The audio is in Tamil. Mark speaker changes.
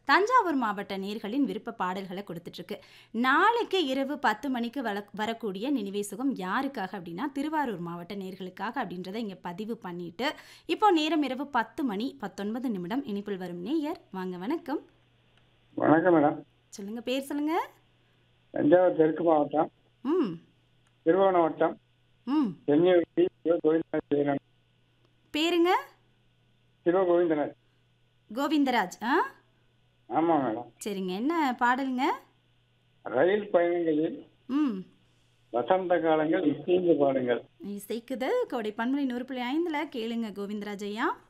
Speaker 1: தஞ்சாவூர் மாவட்ட நேர்களின் விருப்ப பாடல்களை கொடுத்துட்ருக்கு நாளைக்கு இரவு பத்து மணிக்கு வர வரக்கூடிய நினைவே சுகம் யாருக்காக அப்படின்னா திருவாரூர் மாவட்ட நேர்களுக்காக அப்படின்றத இங்கே பதிவு பண்ணிட்டு இப்போ நேரம் இரவு பத்து மணி பத்தொன்பது நிமிடம் இனிப்பில் வரும் நேயர் வாங்க வணக்கம்
Speaker 2: வணக்கம் மேடம்
Speaker 1: சொல்லுங்க பேர் சொல்லுங்க
Speaker 2: தஞ்சாவூர் தெற்கு மாவட்டம்
Speaker 1: ம்
Speaker 2: திருவோணம் வட்டம்
Speaker 1: ம்
Speaker 2: சென்னிவட்டி சிவகோவிந்தநாத்
Speaker 1: பேருங்க
Speaker 2: சிவகோவிந்தநாத்
Speaker 1: கோவிந்தராஜ் ஆ
Speaker 2: ஆமாம் மேடம்
Speaker 1: சரிங்க என்ன பாடலுங்க
Speaker 2: ரயில் பயணங்களில்
Speaker 1: ம்
Speaker 2: வசந்த காலங்கள் இசைந்து பாடுங்கள்
Speaker 1: இசைக்குது கோடை பன்மொழி நூறு புள்ளி ஐந்தில் கேளுங்க கோவிந்தராஜ் ஐயா